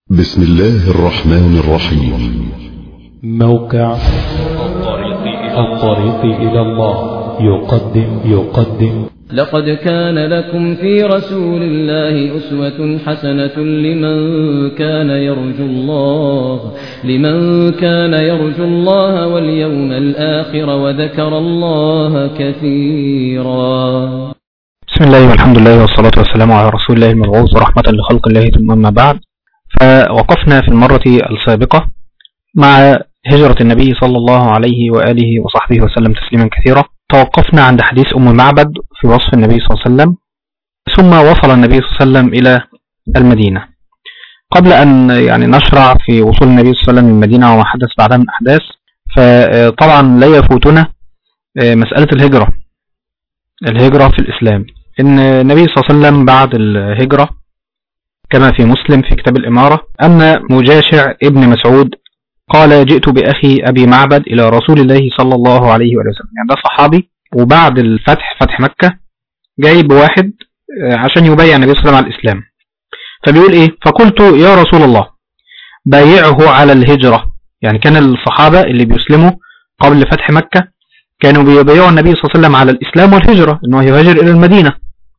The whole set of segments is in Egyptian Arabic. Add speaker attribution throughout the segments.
Speaker 1: بسم الله الرحمن الرحيم
Speaker 2: موقع الطريق إلى الله يقدم يقدم
Speaker 3: لقد كان لكم في رسول الله أسوة حسنة لمن كان يرجو الله لمن كان يرجو الله واليوم الآخر وذكر الله كثيرا
Speaker 4: بسم الله والحمد لله والصلاة والسلام على رسول الله المبعوث ورحمة لخلق الله ثم أما بعد فوقفنا في المرة السابقة مع هجرة النبي صلى الله عليه وآله وصحبه وسلم تسليما كثيرا توقفنا عند حديث أم معبد في وصف النبي صلى الله عليه وسلم ثم وصل النبي صلى الله عليه وسلم إلى المدينة قبل أن يعني نشرع في وصول النبي صلى الله عليه وسلم المدينة وما حدث بعدها من أحداث فطبعا لا يفوتنا مسألة الهجرة الهجرة في الإسلام إن النبي صلى الله عليه وسلم بعد الهجرة كما في مسلم في كتاب الإمارة أن مجاشع ابن مسعود قال جئت بأخي أبي معبد إلى رسول الله صلى الله عليه وسلم يعني ده صحابي وبعد الفتح فتح مكة جايب واحد عشان يبايع النبي صلى الله عليه وسلم على الإسلام فبيقول إيه فقلت يا رسول الله بايعه على الهجرة يعني كان الصحابة اللي بيسلموا قبل فتح مكة كانوا بيبايعوا النبي صلى الله عليه وسلم على الإسلام والهجرة أنه يهاجر إلى المدينة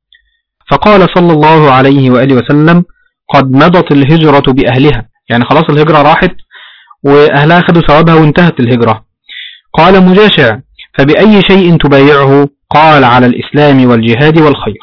Speaker 4: فقال صلى الله عليه وآله وسلم قد مضت الهجرة بأهلها يعني خلاص الهجرة راحت وأهلها خدوا ثوابها وانتهت الهجرة قال مجاشع فبأي شيء تبايعه قال على الإسلام والجهاد والخير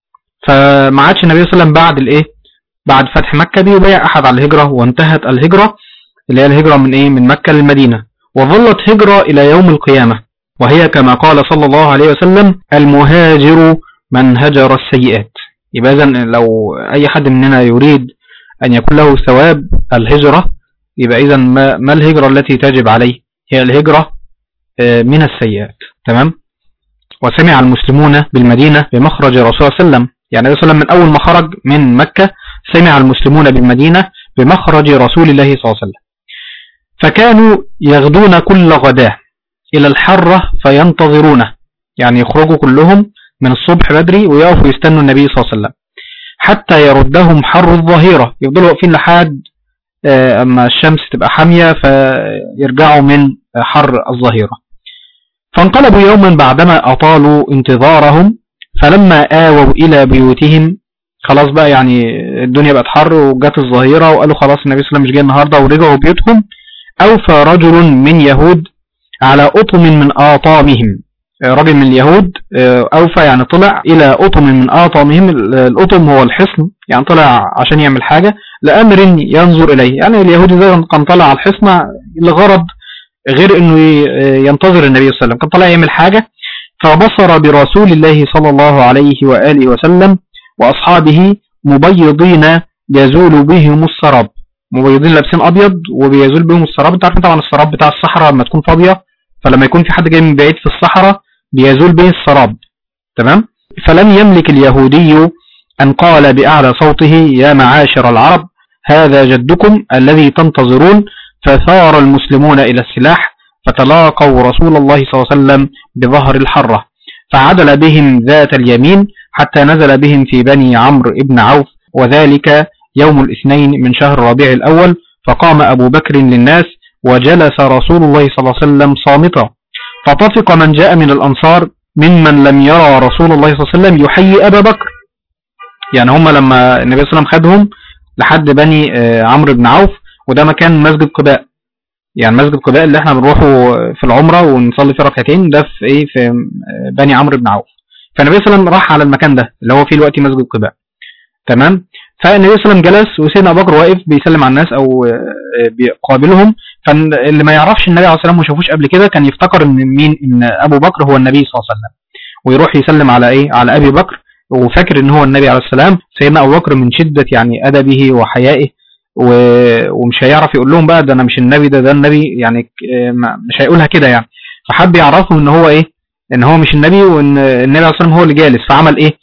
Speaker 4: فما عادش النبي صلى الله عليه وسلم بعد الإيه بعد فتح مكة بيبايع أحد على الهجرة وانتهت الهجرة اللي هي الهجرة من إيه من مكة للمدينة وظلت هجرة إلى يوم القيامة وهي كما قال صلى الله عليه وسلم المهاجر من هجر السيئات يبقى إذن لو أي حد مننا يريد أن يكون له ثواب الهجرة يبقى إذا ما, ما الهجرة التي تجب عليه هي الهجرة من السيئات تمام وسمع المسلمون بالمدينة بمخرج رسول الله صلى الله عليه وسلم يعني النبي صلى الله عليه وسلم من أول ما خرج من مكة سمع المسلمون بالمدينة بمخرج رسول الله صلى الله عليه وسلم فكانوا يغدون كل غداة إلى الحرة فينتظرونه يعني يخرجوا كلهم من الصبح بدري ويقفوا يستنوا النبي صلى الله عليه وسلم حتى يردهم حر الظهيرة يفضلوا واقفين لحد أما الشمس تبقى حامية فيرجعوا من حر الظهيرة فانقلبوا يوما بعدما أطالوا انتظارهم فلما آووا إلى بيوتهم خلاص بقى يعني الدنيا بقت حر وجات الظهيرة وقالوا خلاص النبي صلى الله عليه وسلم مش جاي النهاردة ورجعوا بيوتهم أوفى رجل من يهود على أطم من آطامهم راجل من اليهود أوفى يعني طلع إلى أطم من آطامهم الأطم هو الحصن يعني طلع عشان يعمل حاجة لأمر ينظر إليه يعني اليهودي ده كان طلع على الحصن لغرض غير أنه ينتظر النبي صلى الله عليه وسلم كان طلع يعمل حاجة فبصر برسول الله صلى الله عليه وآله وسلم وأصحابه مبيضين يزول بهم السراب مبيضين لابسين أبيض وبيزول بهم السراب انت عارفين طبعا السراب بتاع الصحراء لما تكون فاضية فلما يكون في حد جاي من بعيد في الصحراء بيزول به السراب تمام فلم يملك اليهودي أن قال بأعلى صوته يا معاشر العرب هذا جدكم الذي تنتظرون فثار المسلمون إلى السلاح فتلاقوا رسول الله صلى الله عليه وسلم بظهر الحرة فعدل بهم ذات اليمين حتى نزل بهم في بني عمرو ابن عوف وذلك يوم الاثنين من شهر ربيع الأول فقام أبو بكر للناس وجلس رسول الله صلى الله عليه وسلم صامتا فطفق من جاء من الأنصار ممن لم يرى رسول الله صلى الله عليه وسلم يحيي أبا بكر يعني هم لما النبي صلى الله عليه وسلم خدهم لحد بني عمرو بن عوف وده مكان مسجد قباء يعني مسجد قباء اللي احنا بنروحه في العمرة ونصلي فيه ركعتين ده في ايه في بني عمرو بن عوف فالنبي صلى الله عليه وسلم راح على المكان ده اللي هو فيه الوقت مسجد قباء تمام فالنبي صلى الله عليه وسلم جلس وسيدنا ابو بكر واقف بيسلم على الناس او بيقابلهم فاللي ما يعرفش النبي عليه الصلاه والسلام ما شافوش قبل كده كان يفتكر ان مين ان ابو بكر هو النبي صلى الله عليه وسلم ويروح يسلم على ايه على ابي بكر وفاكر ان هو النبي عليه السلام سيدنا ابو بكر من شده يعني ادبه وحيائه ومش هيعرف يقول لهم بقى ده انا مش النبي ده ده النبي يعني مش هيقولها كده يعني فحب يعرفهم ان هو ايه ان هو مش النبي وان النبي عليه الصلاه والسلام هو اللي جالس فعمل ايه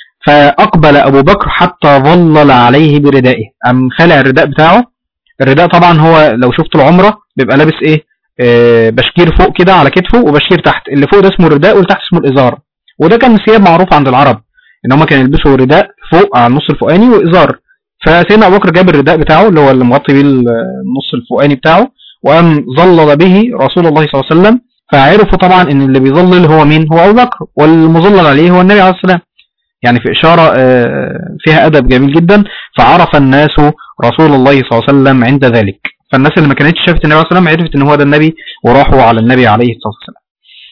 Speaker 4: فاقبل ابو بكر حتى ظلل عليه بردائه قام خلع الرداء بتاعه الرداء طبعا هو لو شفت العمره بيبقى لابس ايه آه بشكير فوق كده على كتفه وبشكير تحت اللي فوق ده اسمه الرداء واللي تحت اسمه الازار وده كان ثياب معروف عند العرب ان هم كانوا يلبسوا رداء فوق على النص الفوقاني وازار فسيدنا ابو بكر جاب الرداء بتاعه اللي هو اللي مغطي بيه النص الفوقاني بتاعه وقام ظلل به رسول الله صلى الله عليه وسلم فعرفوا طبعا ان اللي بيظلل هو مين هو ابو بكر والمظلل عليه هو النبي عليه السلام يعني في اشاره آه، فيها ادب جميل جدا فعرف الناس رسول الله صلى الله عليه وسلم عند ذلك فالناس اللي ما كانتش شافت النبي عليه الصلاه والسلام عرفت ان هو ده النبي وراحوا على النبي عليه الصلاه والسلام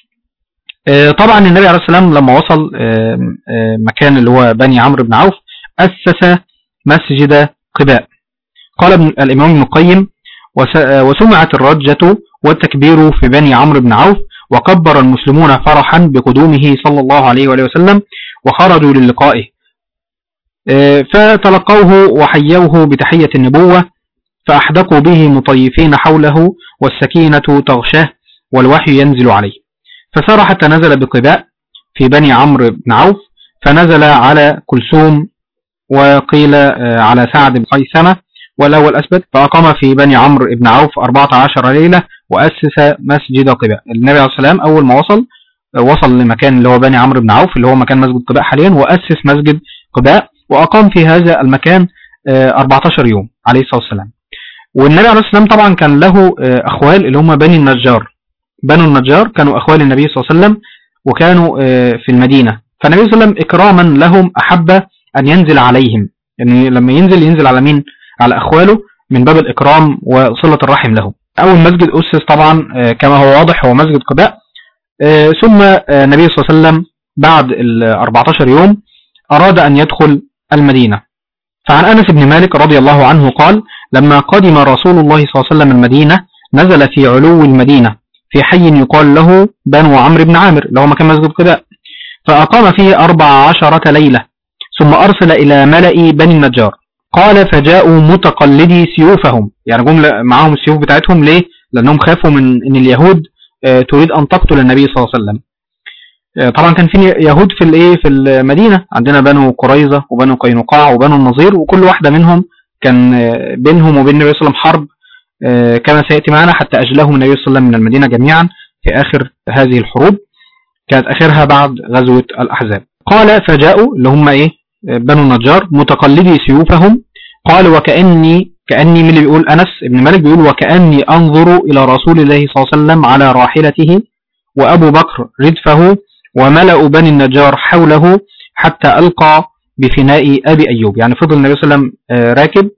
Speaker 4: آه، طبعا النبي عليه الصلاه والسلام لما وصل آه، آه، مكان اللي هو بني عمرو بن عوف اسس مسجد قباء قال ابن الامام ابن القيم وس- آه، وسمعت الرجة والتكبير في بني عمرو بن عوف وكبر المسلمون فرحا بقدومه صلى الله عليه وآله وسلم وخرجوا للقائه آه، فتلقوه وحيوه بتحية النبوة فأحدقوا به مطيفين حوله والسكينة تغشاه والوحي ينزل عليه فسار حتى نزل بقباء في بني عمرو بن عوف فنزل على كلثوم وقيل آه، على سعد بن قيثمة والأول أثبت فأقام في بني عمرو بن عوف 14 ليلة وأسس مسجد قباء النبي عليه الصلاة والسلام أول ما وصل آه، وصل لمكان اللي هو بني عمرو بن عوف اللي هو مكان مسجد قباء حاليا وأسس مسجد قباء وأقام في هذا المكان آه، 14 يوم عليه الصلاة والسلام والنبي عليه الصلاة والسلام طبعا كان له آه، أخوال اللي هم بني النجار بنو النجار كانوا أخوال النبي صلى الله عليه وسلم وكانوا آه، في المدينة فالنبي صلى الله عليه وسلم إكراما لهم أحب أن ينزل عليهم يعني لما ينزل ينزل على مين على أخواله من باب الإكرام وصلة الرحم لهم أول مسجد أسس طبعا آه، كما هو واضح هو مسجد قباء آه، ثم آه، النبي صلى الله عليه وسلم بعد ال 14 يوم أراد أن يدخل المدينة فعن أنس بن مالك رضي الله عنه قال لما قدم رسول الله صلى الله عليه وسلم المدينة نزل في علو المدينة في حي يقال له بنو عمرو بن عامر اللي هو مكان مسجد قباء فأقام فيه أربع عشرة ليلة ثم أرسل إلى ملأ بني النجار قال فجاءوا متقلدي سيوفهم يعني جم معاهم السيوف بتاعتهم ليه لأنهم خافوا من أن اليهود آه، تريد أن تقتل النبي صلى الله عليه وسلم آه، طبعا كان في يهود في الايه في المدينه عندنا بنو قريظه وبنو قينقاع وبنو النظير وكل واحده منهم كان آه، بينهم وبين النبي صلى الله عليه وسلم حرب آه، كما سياتي معنا حتى اجلهم النبي صلى الله عليه وسلم من المدينه جميعا في اخر هذه الحروب كانت اخرها بعد غزوه الاحزاب قال فجاءوا اللي هم ايه آه، بنو النجار متقلدي سيوفهم قال وكاني كاني من اللي بيقول انس ابن مالك بيقول وكاني انظر الى رسول الله صلى الله عليه وسلم على راحلته وابو بكر ردفه وملأ بني النجار حوله حتى ألقى بفناء أبي أيوب يعني فضل النبي صلى الله عليه وسلم آه، راكب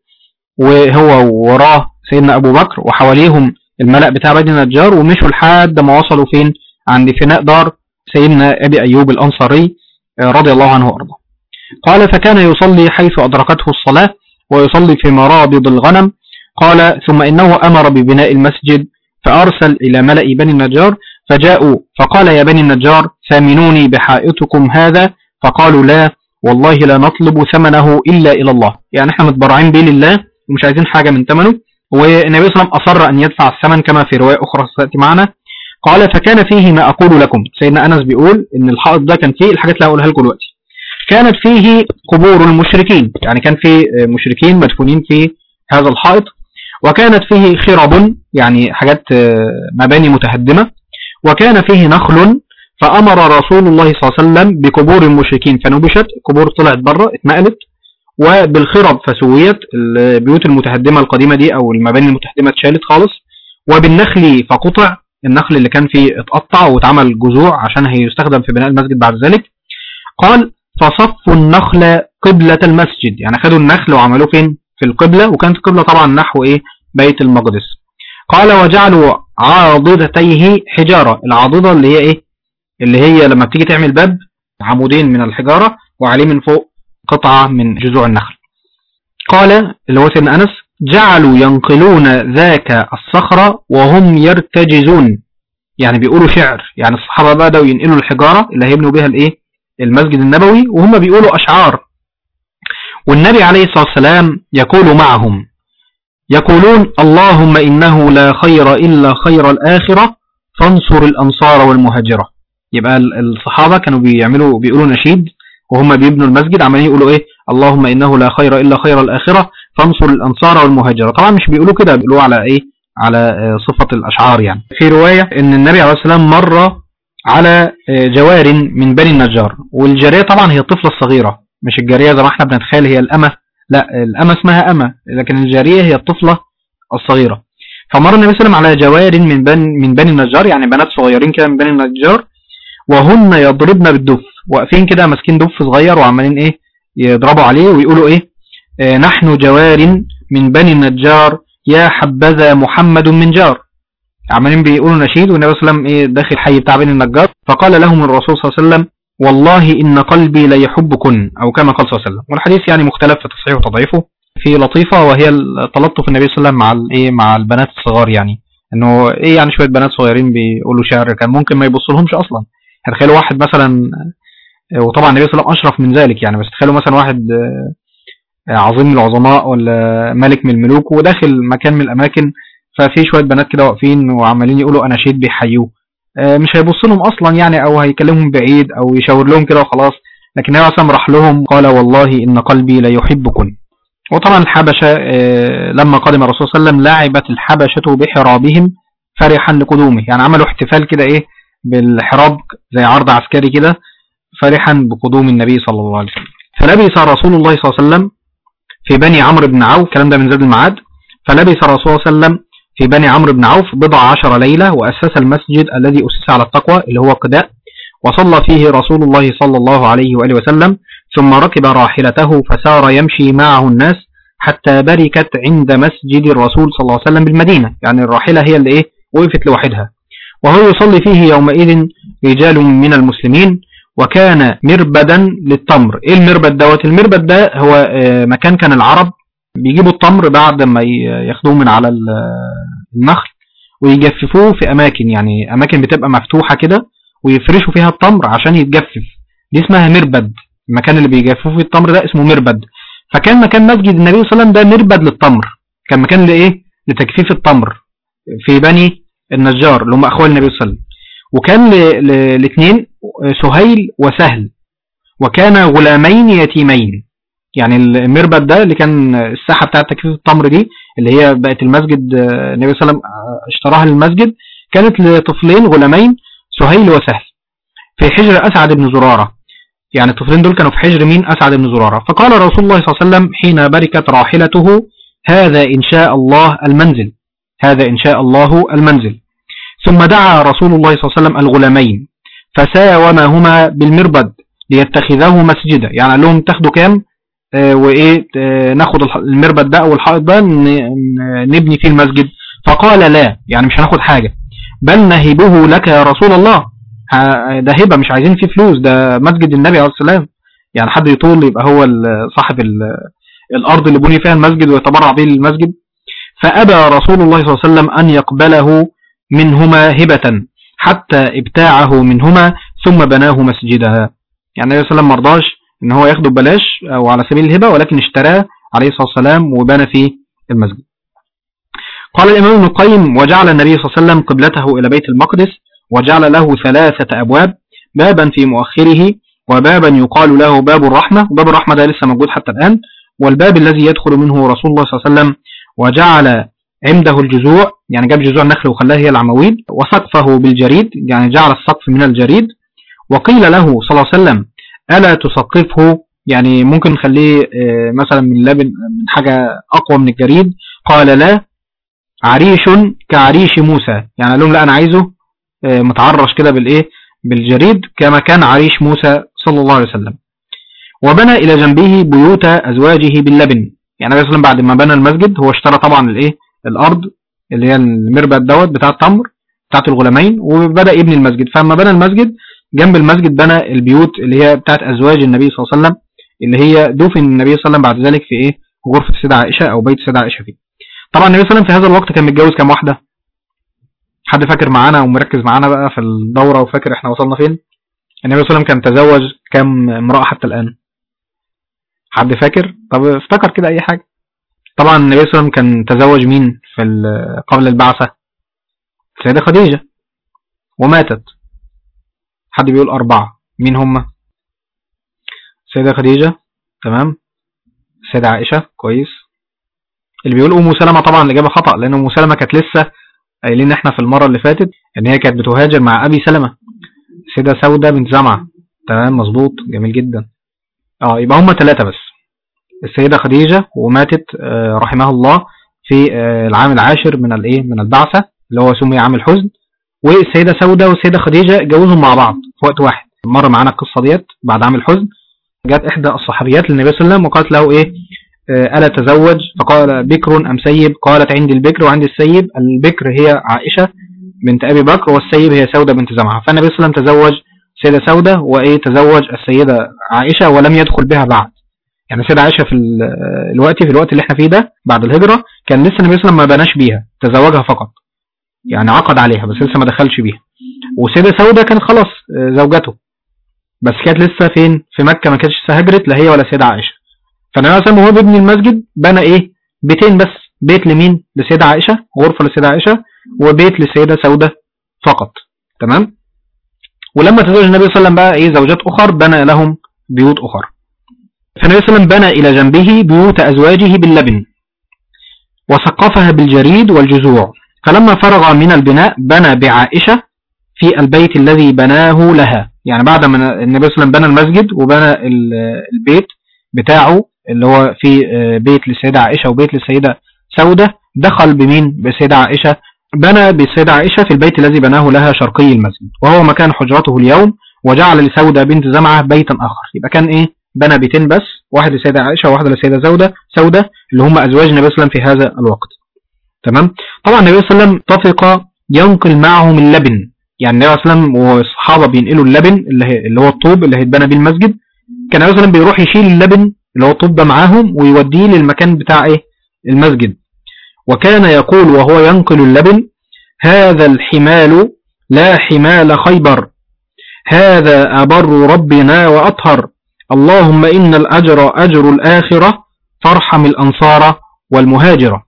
Speaker 4: وهو وراه سيدنا أبو بكر وحواليهم الملأ بتاع بني النجار ومشوا لحد ما وصلوا فين عند فناء دار سيدنا أبي أيوب الأنصاري آه، رضي الله عنه وأرضاه قال فكان يصلي حيث أدركته الصلاة ويصلي في مرابض الغنم قال ثم إنه أمر ببناء المسجد فأرسل إلى ملأ بني النجار فجاءوا فقال يا بني النجار ثامنوني بحائطكم هذا فقالوا لا والله لا نطلب ثمنه إلا إلى الله يعني احنا متبرعين به لله ومش عايزين حاجة من ثمنه والنبي صلى الله عليه وسلم أصر أن يدفع الثمن كما في رواية أخرى ستأتي معنا قال فكان فيه ما أقول لكم سيدنا أنس بيقول إن الحائط ده كان فيه الحاجات اللي هقولها لكم دلوقتي كانت فيه قبور المشركين يعني كان فيه مشركين مدفونين في هذا الحائط وكانت فيه خرب يعني حاجات آه، مباني متهدمة وكان فيه نخل فأمر رسول الله صلى الله عليه وسلم بقبور المشركين فنبشت قبور طلعت بره اتنقلت وبالخرب فسويت البيوت المتهدمة القديمة دي أو المباني المتهدمة اتشالت خالص وبالنخل فقطع النخل اللي كان فيه اتقطع واتعمل جذوع عشان هيستخدم في بناء المسجد بعد ذلك قال فصفوا النخل قبلة المسجد يعني خدوا النخل وعملوه فين في القبلة وكانت القبلة طبعا نحو ايه بيت المقدس قال وجعلوا عاضدتيه حجارة العاضدة اللي هي ايه اللي هي لما بتيجي تعمل باب عمودين من الحجارة وعليه من فوق قطعة من جذوع النخل قال اللي هو سيدنا أنس جعلوا ينقلون ذاك الصخرة وهم يرتجزون يعني بيقولوا شعر يعني الصحابة بدأوا ينقلوا الحجارة اللي هيبنوا بها الايه المسجد النبوي وهم بيقولوا أشعار والنبي عليه الصلاة والسلام يقول معهم يقولون اللهم إنه لا خير إلا خير الآخرة فانصر الأنصار والمهاجرة يبقى ال- الصحابة كانوا بيعملوا بيقولوا نشيد وهم بيبنوا المسجد عمالين يقولوا ايه اللهم إنه لا خير إلا خير الآخرة فانصر الأنصار والمهاجرة طبعا مش بيقولوا كده بيقولوا على ايه على آه، صفة الأشعار يعني في رواية ان النبي عليه الصلاة والسلام مر على آه، جوار من بني النجار والجارية طبعا هي الطفلة الصغيرة مش الجارية زي ما احنا بنتخيل هي الأمة لا الأمة اسمها أمة لكن الجارية هي الطفلة الصغيرة فمر النبي صلى الله عليه وسلم على جوار من بني من بني النجار يعني بنات صغيرين كده من بني النجار وهن يضربن بالدف واقفين كده ماسكين دف صغير وعمالين ايه يضربوا عليه ويقولوا ايه آه نحن جوار من بني النجار يا حبذا محمد من جار عمالين بيقولوا نشيد والنبي صلى الله عليه وسلم ايه داخل حي بتاع بني النجار فقال لهم الرسول صلى الله عليه وسلم والله إن قلبي ليحبكن أو كما قال صلى الله عليه وسلم والحديث يعني مختلف في تصحيحه وتضعيفه في لطيفة وهي تلطف النبي صلى الله عليه وسلم مع الايه مع البنات الصغار يعني انه ايه يعني شويه بنات صغيرين بيقولوا شعر كان ممكن ما يبصلهمش اصلا يعني تخيلوا واحد مثلا وطبعا النبي صلى الله عليه وسلم اشرف من ذلك يعني بس تخيلوا مثلا واحد عظيم من العظماء ولا ملك من الملوك وداخل مكان من الاماكن ففي شويه بنات كده واقفين وعمالين يقولوا اناشيد بيحيوه مش هيبص لهم اصلا يعني او هيكلمهم بعيد او يشاور لهم كده وخلاص لكن النبي صلى راح لهم قال والله ان قلبي ليحبكن وطبعا الحبشة لما قدم الرسول صلى الله عليه وسلم لعبت الحبشة بحرابهم فرحا لقدومه يعني عملوا احتفال كده ايه بالحراب زي عرض عسكري كده فرحا بقدوم النبي صلى الله عليه وسلم فلبس رسول الله صلى الله عليه وسلم في بني عمرو بن عوف الكلام ده من زاد المعاد فلبس الرسول صلى الله عليه وسلم في بني عمرو بن عوف بضع عشر ليلة وأسس المسجد الذي أسس على التقوى اللي هو قداء وصلى فيه رسول الله صلى الله عليه وآله وسلم ثم ركب راحلته فسار يمشي معه الناس حتى بركت عند مسجد الرسول صلى الله عليه وسلم بالمدينة يعني الراحلة هي اللي إيه وقفت لوحدها وهو يصلي فيه يومئذ رجال من المسلمين وكان مربدا للتمر ايه المربد دوت المربد ده هو مكان كان العرب بيجيبوا التمر بعد ما ياخدوه من على النخل ويجففوه في اماكن يعني اماكن بتبقى مفتوحة كده ويفرشوا فيها التمر عشان يتجفف دي اسمها مربد المكان اللي بيجففوا فيه التمر ده اسمه مربد فكان مكان مسجد النبي صلى الله عليه وسلم ده مربد للتمر كان مكان لايه لتجفيف التمر في بني النجار اللي هم اخوال النبي صلى الله عليه وسلم وكان الاثنين سهيل وسهل وكان غلامين يتيمين يعني المربد ده اللي كان الساحه بتاعه تجفيف التمر دي اللي هي بقت المسجد النبي صلى الله عليه وسلم اشتراها للمسجد كانت لطفلين غلامين سهيل وسهل في حجر اسعد بن زراره يعني الطفلين دول كانوا في حجر مين أسعد بن زرارة فقال رسول الله صلى الله عليه وسلم حين بركت راحلته هذا إن شاء الله المنزل هذا إن شاء الله المنزل ثم دعا رسول الله صلى الله عليه وسلم الغلامين فساومهما بالمربد ليتخذه مسجدا يعني قال لهم تاخدوا كام آه وايه آه ناخد المربد ده او الحائط ده نبني فيه المسجد فقال لا يعني مش هناخد حاجة بل نهبه لك يا رسول الله ده هبة مش عايزين فيه فلوس ده مسجد النبي عليه السلام يعني حد يطول يبقى هو صاحب الأرض اللي بني فيها المسجد ويتبرع به للمسجد فأبى رسول الله صلى الله عليه وسلم أن يقبله منهما هبة حتى ابتاعه منهما ثم بناه مسجدا يعني النبي صلى الله عليه وسلم مرضاش ان هو ياخده ببلاش او على سبيل الهبة ولكن اشتراه عليه الصلاة والسلام وبنى فيه المسجد قال الإمام ابن القيم وجعل النبي صلى الله عليه وسلم قبلته إلى بيت المقدس وجعل له ثلاثة أبواب بابا في مؤخره وبابا يقال له باب الرحمة وباب الرحمة ده لسه موجود حتى الآن والباب الذي يدخل منه رسول الله صلى الله عليه وسلم وجعل عنده الجذوع يعني جاب جذوع النخل وخلاها هي العواميد وسقفه بالجريد يعني جعل السقف من الجريد وقيل له صلى الله عليه وسلم ألا تسقفه يعني ممكن نخليه مثلا من لبن من حاجة أقوى من الجريد قال لا عريش كعريش موسى يعني قال لهم لا أنا عايزه متعرش كده بالإيه بالجريد كما كان عريش موسى صلى الله عليه وسلم وبنى إلى جنبه بيوت أزواجه باللبن يعني النبي صلى الله عليه وسلم بعد ما بنى المسجد هو اشترى طبعا الإيه الأرض اللي هي المربد دوت بتاع التمر بتاعت الغلامين وبدأ يبني المسجد فلما بنى المسجد جنب المسجد بنى البيوت اللي هي بتاعت أزواج النبي صلى الله عليه وسلم اللي هي دفن النبي صلى الله عليه وسلم بعد ذلك في إيه غرفة السيدة عائشة أو بيت السيدة عائشة فيه طبعا النبي صلى الله عليه وسلم في هذا الوقت كان متجوز كام واحدة حد فاكر معانا ومركز معانا بقى في الدورة وفاكر احنا وصلنا فين النبي صلى الله عليه وسلم كان تزوج كام امرأة حتى الآن حد فاكر طب افتكر كده أي حاجة طبعا النبي صلى الله عليه وسلم كان تزوج مين في قبل البعثة السيدة خديجة وماتت حد بيقول أربعة مين هم السيدة خديجة تمام السيدة عائشة كويس اللي بيقول أم سلمة طبعا الإجابة خطأ لأن أم سلمة كانت لسه قايلين احنا في المرة اللي فاتت ان هي كانت بتهاجر مع أبي سلمة السيدة سودة بنت زمعة تمام مظبوط جميل جدا اه يبقى هم ثلاثة بس السيدة خديجة وماتت آه، رحمها الله في آه، العام العاشر من الايه من البعثة اللي هو سمي عام الحزن والسيدة سودة والسيدة خديجة اتجوزهم مع بعض في وقت واحد مر معانا القصة ديت بعد عام الحزن جاءت إحدى الصحابيات للنبي صلى الله عليه وسلم وقالت له إيه آه، ألا تزوج فقال بكر أم سيب قالت عندي البكر وعندي السيب البكر هي عائشة بنت أبي بكر والسيب هي سودة بنت زمعة فالنبي صلى الله عليه وسلم تزوج سيدة سودة وإيه تزوج السيدة عائشة ولم يدخل بها بعد يعني السيدة عائشة في ال- الوقت في الوقت اللي احنا فيه ده بعد الهجرة كان لسه النبي صلى الله عليه وسلم ما بناش بيها تزوجها فقط يعني عقد عليها بس لسه ما دخلش بيها وسيدة سودة كانت خلاص آه، زوجته بس كانت لسه فين في مكة ما كانتش لسه هجرت لا هي ولا سيدة عائشة فالنبي صلى الله عليه وسلم وهو بيبني المسجد بنى ايه بيتين بس بيت لمين لسيدة عائشة غرفة لسيدة عائشة وبيت للسيدة سودة فقط تمام ولما تزوج النبي صلى الله عليه وسلم بقى ايه زوجات اخر بنى لهم بيوت اخر فالنبي صلى الله عليه وسلم بنى الى جنبه بيوت ازواجه باللبن وسقفها بالجريد والجذوع فلما فرغ من البناء بنى بعائشة في البيت الذي بناه لها يعني بعد ما النبي صلى الله عليه وسلم بنى المسجد وبنى ال- البيت بتاعه اللي هو في آه، بيت للسيدة عائشة وبيت للسيدة سودة دخل بمين بالسيدة عائشة بنى بالسيدة عائشة في البيت الذي بناه لها شرقي المسجد وهو مكان حجرته اليوم وجعل لسودة بنت زمعة بيتا آخر يبقى كان إيه بنى بيتين بس واحد للسيدة عائشة وواحد للسيدة سودة سودة اللي هم أزواج النبي صلى الله عليه وسلم في هذا الوقت تمام طبعا النبي صلى الله عليه وسلم اتفق ينقل معهم اللبن يعني النبي صلى الله عليه وسلم والصحابة بينقلوا اللبن اللي, هي اللي هو الطوب اللي هيتبنى بيه المسجد كان النبي صلى الله عليه وسلم بيروح يشيل اللبن اللي هو الطوب ده معاهم ويوديه للمكان بتاع ايه المسجد وكان يقول وهو ينقل اللبن هذا الحمال لا حمال خيبر هذا أبر ربنا وأطهر اللهم إن الأجر أجر الآخرة فارحم الأنصار والمهاجرة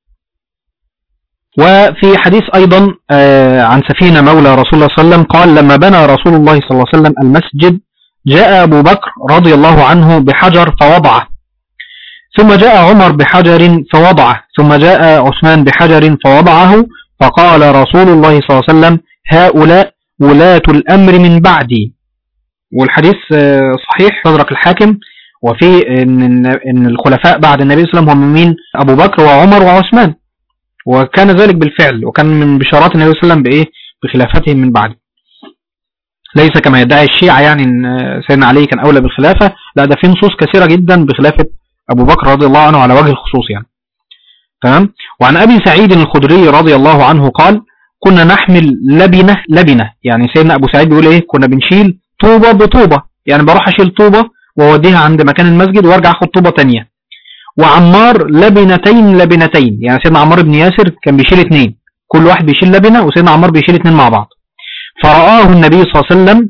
Speaker 4: وفي حديث أيضا آه، عن سفينة مولى رسول الله صلى الله عليه وسلم قال لما بنى رسول الله صلى الله عليه وسلم المسجد جاء أبو بكر رضي الله عنه بحجر فوضعه ثم جاء عمر بحجر فوضعه ثم جاء عثمان بحجر فوضعه فقال رسول الله صلى الله عليه وسلم هؤلاء ولاة الأمر من بعدي والحديث آه، صحيح صدرك الحاكم وفي إن, إن الخلفاء بعد النبي صلى الله عليه وسلم هم مين أبو بكر وعمر وعثمان وكان ذلك بالفعل وكان من بشارات النبي صلى الله عليه وسلم بإيه بخلافتهم من بعده ليس كما يدعي الشيعة يعني ان سيدنا علي كان أولى بالخلافة لا ده في نصوص كثيرة جدا بخلافة أبو بكر رضي الله عنه على وجه الخصوص يعني تمام وعن أبي سعيد الخدري رضي الله عنه قال كنا نحمل لبنة لبنة يعني سيدنا أبو سعيد بيقول إيه كنا بنشيل طوبة بطوبة يعني بروح أشيل طوبة وأوديها عند مكان المسجد وأرجع أخد طوبة تانية وعمار لبنتين لبنتين يعني سيدنا عمار بن ياسر كان بيشيل اتنين كل واحد بيشيل لبنة وسيدنا عمار بيشيل اتنين مع بعض فرآه النبي صلى الله عليه وسلم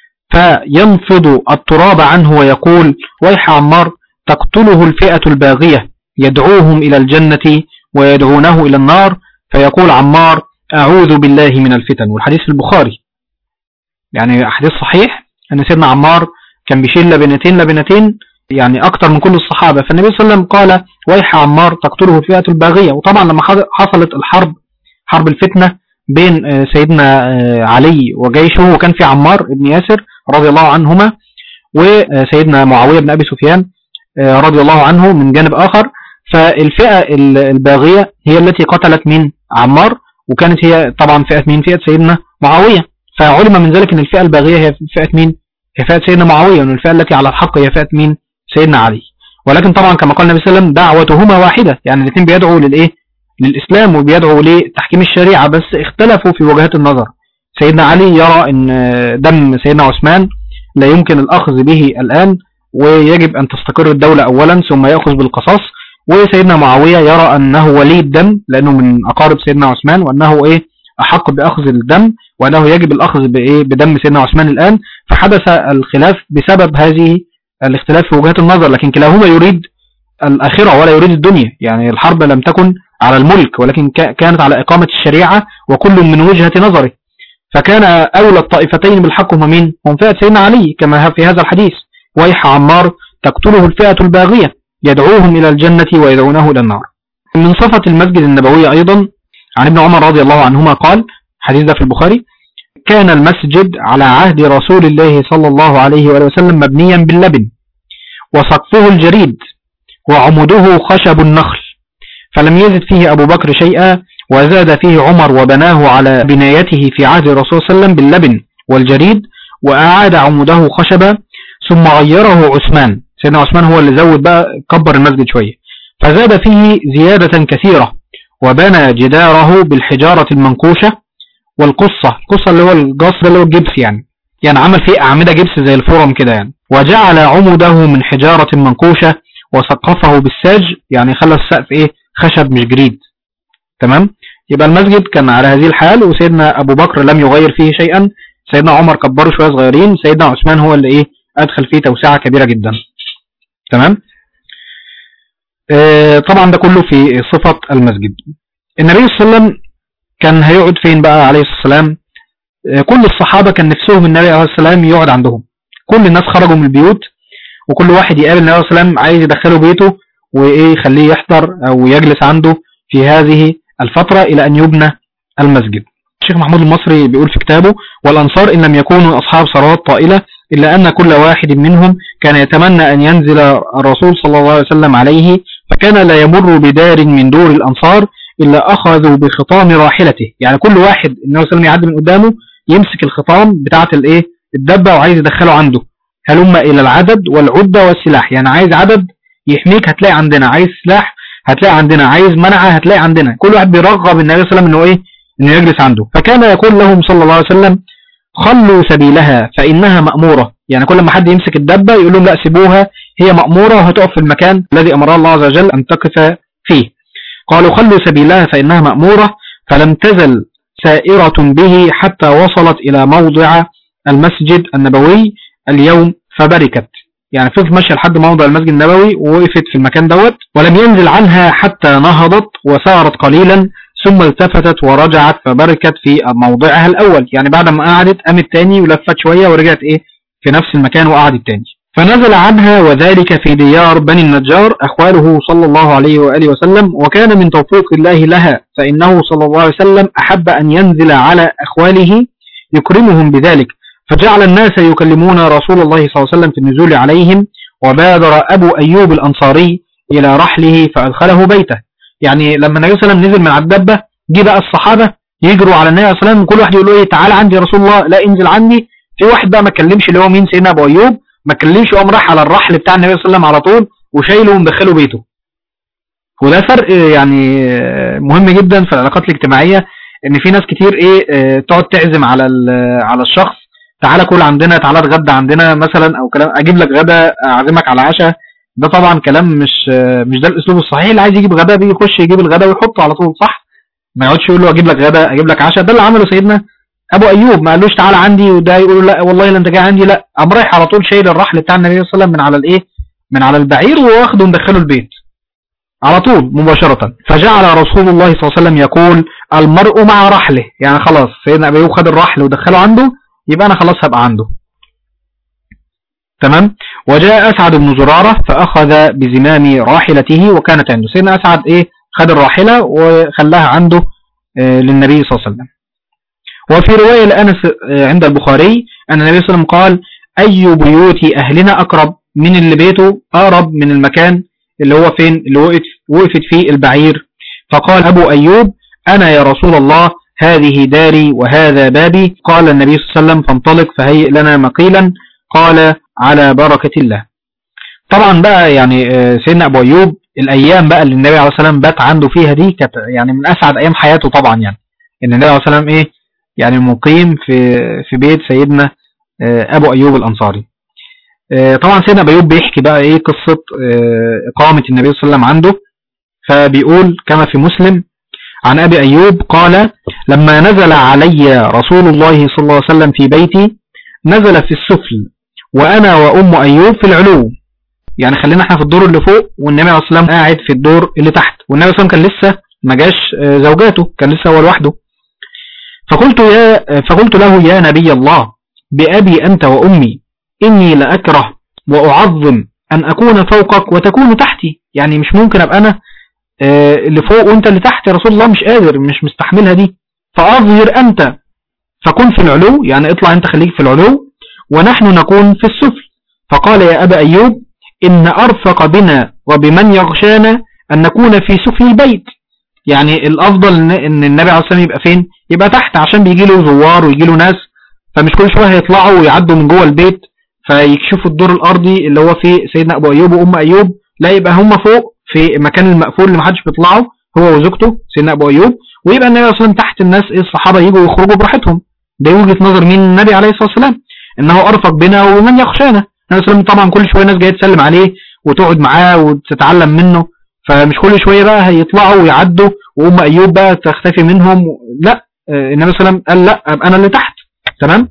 Speaker 4: فينفض التراب عنه ويقول ويح عمار تقتله الفئة الباغية يدعوهم إلى الجنة ويدعونه إلى النار فيقول عمار أعوذ بالله من الفتن والحديث في البخاري يعني حديث صحيح أن سيدنا عمار كان بيشيل لبنتين لبنتين يعني أكتر من كل الصحابة فالنبي صلى الله عليه وسلم قال ويح عمار تقتله الفئة الباغية وطبعا لما حصلت الحرب حرب الفتنة بين آه، سيدنا آه، علي وجيشه وكان في عمار بن ياسر رضي الله عنهما وسيدنا معاوية بن أبي سفيان آه، رضي الله عنه من جانب آخر فالفئة ال- الباغية هي التي قتلت من عمار وكانت هي طبعا فئة مين فئة سيدنا معاوية فعلم من ذلك ان الفئة الباغية هي فئة مين هي فئة سيدنا معاوية وان الفئة التي على الحق هي فئة مين سيدنا علي ولكن طبعا كما قال النبي صلى الله عليه وسلم دعوتهما واحدة يعني الاثنين بيدعوا للايه للإسلام وبيدعوا لتحكيم الشريعة بس اختلفوا في وجهات النظر سيدنا علي يرى ان دم سيدنا عثمان لا يمكن الأخذ به الآن ويجب أن تستقر الدولة أولا ثم يأخذ بالقصاص وسيدنا معاوية يرى أنه ولي الدم لأنه من أقارب سيدنا عثمان وأنه إيه أحق بأخذ الدم وأنه يجب الأخذ بإيه بدم سيدنا عثمان الآن فحدث الخلاف بسبب هذه الاختلاف في وجهات النظر لكن كلاهما يريد الآخرة ولا يريد الدنيا يعني الحرب لم تكن على الملك ولكن كا- كانت على إقامة الشريعة وكل من وجهة نظره فكان أولى الطائفتين بالحق هم مين؟ هم فئة سيدنا علي كما في هذا الحديث ويح عمار تقتله الفئة الباغية يدعوهم إلى الجنة ويدعونه إلى النار من صفة المسجد النبوي أيضا عن ابن عمر رضي الله عنهما قال حديث ده في البخاري كان المسجد على عهد رسول الله صلى الله عليه وآله وسلم مبنيا باللبن وسقفه الجريد وعموده خشب النخل فلم يزد فيه أبو بكر شيئا وزاد فيه عمر وبناه على بنايته في عهد الرسول صلى الله عليه وسلم باللبن والجريد وأعاد عموده خشبا ثم غيره عثمان سيدنا عثمان هو اللي زود بقى كبر المسجد شوية فزاد فيه زيادة كثيرة وبنى جداره بالحجارة المنكوشة والقصة القصة اللي هو الجصر اللي هو الجبس يعني يعني عمل فيه أعمدة جبس زي الفرم كده يعني وجعل عمده من حجارة منكوشة وسقفه بالساج يعني خلى السقف ايه خشب مش جريد تمام يبقى المسجد كان على هذه الحال وسيدنا أبو بكر لم يغير فيه شيئا سيدنا عمر كبره شوية صغيرين سيدنا عثمان هو اللي ايه أدخل فيه توسعة كبيرة جدا تمام آه طبعا ده كله في صفة المسجد النبي صلى الله عليه وسلم كان هيقعد فين بقى عليه الصلاة والسلام آه كل الصحابة كان نفسهم النبي عليه الصلاة والسلام يقعد عندهم كل الناس خرجوا من البيوت وكل واحد يقابل النبي عليه الصلاة والسلام عايز يدخله بيته وايه يخليه يحضر او يجلس عنده في هذه الفترة الى ان يبنى المسجد الشيخ محمود المصري بيقول في كتابه والأنصار إن لم يكونوا أصحاب ثروات طائلة إلا أن كل واحد منهم كان يتمنى أن ينزل الرسول صلى الله عليه وسلم عليه فكان لا يمر بدار من دور الأنصار إلا أخذوا بخطام راحلته يعني كل واحد النبي صلى الله عليه وسلم يعدي من قدامه يمسك الخطام بتاعة الإيه الدبة وعايز يدخله عنده هلم إلى العدد والعدة والسلاح يعني عايز عدد يحميك هتلاقي عندنا عايز سلاح هتلاقي عندنا عايز منعة هتلاقي عندنا كل واحد بيرغب النبي صلى الله عليه وسلم انه ايه انه يجلس عنده فكان يقول لهم صلى الله عليه وسلم خلوا سبيلها فإنها مأمورة يعني كل ما حد يمسك الدبة يقول لهم لا سيبوها هي مأمورة وهتقف في المكان الذي أمرها الله عز وجل أن تقف فيه قالوا خلوا سبيلها فإنها مأمورة فلم تزل سائرة به حتى وصلت إلى موضع المسجد النبوي اليوم فبركت يعني فضلت ماشية لحد موضع المسجد النبوي ووقفت في المكان دوت ولم ينزل عنها حتى نهضت وسارت قليلا ثم التفتت ورجعت فبركت في موضعها الأول يعني بعد ما قعدت قامت تاني ولفت شوية ورجعت إيه في نفس المكان وقعدت تاني فنزل عنها وذلك في ديار بني النجار أخواله صلى الله عليه وآله وسلم وكان من توفيق الله لها فإنه صلى الله عليه وسلم أحب أن ينزل على أخواله يكرمهم بذلك فجعل الناس يكلمون رسول الله صلى الله عليه وسلم في النزول عليهم وبادر أبو أيوب الأنصاري إلى رحله فأدخله بيته يعني لما النبي صلى الله عليه وسلم نزل من على الدبة جه بقى الصحابة يجروا على النبي صلى الله عليه وسلم كل واحد يقول له ايه تعالى عندي يا رسول الله لا انزل عندي في واحد بقى ما اتكلمش اللي هو مين سيدنا ابو ايوب ما اتكلمش قام راح على الرحل بتاع النبي صلى الله عليه وسلم على طول وشايله ومدخله بيته وده فرق يعني مهم جدا في العلاقات الاجتماعية ان في ناس كتير ايه تقعد تعزم على على الشخص تعالى كل عندنا تعالى اتغدى عندنا مثلا او كلام اجيب لك غدا اعزمك على عشاء ده طبعا كلام مش مش ده الاسلوب الصحيح اللي عايز يجيب غدا بيجي يخش يجيب الغدا ويحطه على طول صح ما يقعدش يقول له اجيب لك غدا اجيب لك عشاء ده اللي عمله سيدنا ابو ايوب ما قالوش تعالى عندي وده يقول له لا والله لا انت جاي عندي لا قام رايح على طول شايل الرحل بتاع النبي صلى الله عليه وسلم من على الايه من على البعير وواخده ومدخله البيت على طول مباشرة فجعل رسول الله صلى الله عليه وسلم يقول المرء مع رحله يعني خلاص سيدنا ابو ايوب خد الرحل ودخله عنده يبقى انا خلاص هبقى عنده تمام وجاء أسعد بن زرارة فأخذ بزمام راحلته وكانت عنده سيدنا أسعد إيه خد الراحلة وخلاها عنده آه للنبي صلى الله عليه وسلم وفي رواية لأنس آه عند البخاري أن النبي صلى الله عليه وسلم قال أي بيوت أهلنا أقرب من اللي بيته أقرب من المكان اللي هو فين اللي وقفت, وقفت فيه البعير فقال أبو أيوب أنا يا رسول الله هذه داري وهذا بابي قال النبي صلى الله عليه وسلم فانطلق فهيئ لنا مقيلا قال على بركة الله طبعا بقى يعني سيدنا أبو أيوب الأيام بقى اللي النبي عليه الصلاة والسلام بات عنده فيها دي كانت يعني من أسعد أيام حياته طبعا يعني إن النبي عليه الصلاة والسلام إيه يعني مقيم في في بيت سيدنا أبو أيوب الأنصاري طبعا سيدنا أبو أيوب بيحكي بقى إيه قصة إقامة النبي صلى الله عليه وسلم عنده فبيقول كما في مسلم عن أبي أيوب قال لما نزل علي رسول الله صلى الله عليه وسلم في بيتي نزل في السفل وأنا وأم أيوب في العلو يعني خلينا احنا في الدور اللي فوق والنبي عليه الصلاة والسلام قاعد في الدور اللي تحت والنبي صلى الله عليه وسلم كان لسه ما جاش زوجاته كان لسه هو لوحده فقلت, يا فقلت له يا نبي الله بأبي أنت وأمي إني لأكره وأعظم أن أكون فوقك وتكون تحتي يعني مش ممكن أبقى أنا اللي فوق وانت اللي تحت يا رسول الله مش قادر مش مستحملها دي فأظهر أنت فكن في العلو يعني اطلع انت خليك في العلو ونحن نكون في السفل فقال يا أبا أيوب إن أرفق بنا وبمن يغشانا أن نكون في سفل البيت يعني الأفضل إن إن النبي عليه الصلاة والسلام يبقى فين يبقى تحت عشان بيجي له زوار ويجي له ناس فمش كل شوية هيطلعوا ويعدوا من جوه البيت فيكشفوا الدور الأرضي اللي هو فيه سيدنا أبو أيوب وأم أيوب لا يبقى هم فوق في المكان المقفول اللي محدش بيطلعوا هو وزوجته سيدنا أبو أيوب ويبقى النبي عليه الصلاة والسلام تحت الناس إيه الصحابة يجوا ويخرجوا براحتهم ده وجهة نظر مين النبي عليه الصلاة والسلام إنه أرفق بنا ومن يخشانا النبي عليه الصلاة والسلام طبعا كل شوية ناس جاية تسلم عليه وتقعد معاه وتتعلم منه فمش كل شوية بقى هيطلعوا ويعدوا وأم أيوب بقى تختفي منهم لا آه، النبي صلى الله عليه وسلم قال لا أبقى أنا اللي تحت تمام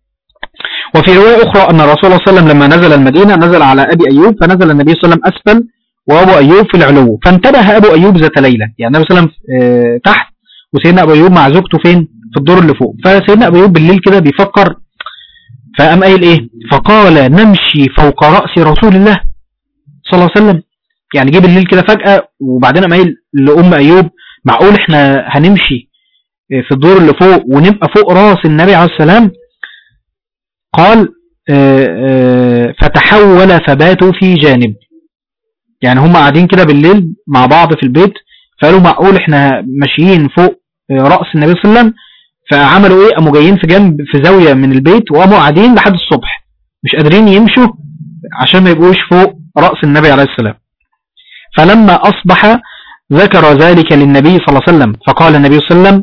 Speaker 4: وفي رواية أخرى أن الرسول صلى الله عليه وسلم لما نزل المدينة نزل على أبي أيوب فنزل النبي صلى الله عليه وسلم أسفل وأبو أيوب في العلو فانتبه أبو أيوب ذات ليلة يعني النبي صلى الله عليه وسلم آه، تحت وسيدنا أبو أيوب مع زوجته فين في الدور اللي فوق فسيدنا أبو أيوب بالليل كده بيفكر فقام قايل إيه فقال نمشي فوق رأس رسول الله صلى الله عليه وسلم يعني جه بالليل كده فجأة وبعدين قام قايل لأم أيوب معقول إحنا هنمشي في الدور اللي فوق ونبقى فوق راس النبي عليه السلام قال آه، آه، فتحول فباتوا في جانب يعني هم قاعدين كده بالليل مع بعض في البيت فقالوا معقول احنا ماشيين فوق آه، رأس النبي صلى الله عليه وسلم فعملوا ايه قاموا جايين في جنب في زاوية من البيت وقاموا قاعدين لحد الصبح مش قادرين يمشوا عشان ما يبقوش فوق رأس النبي عليه السلام فلما أصبح ذكر ذلك للنبي صلى الله عليه وسلم فقال النبي صلى الله عليه وسلم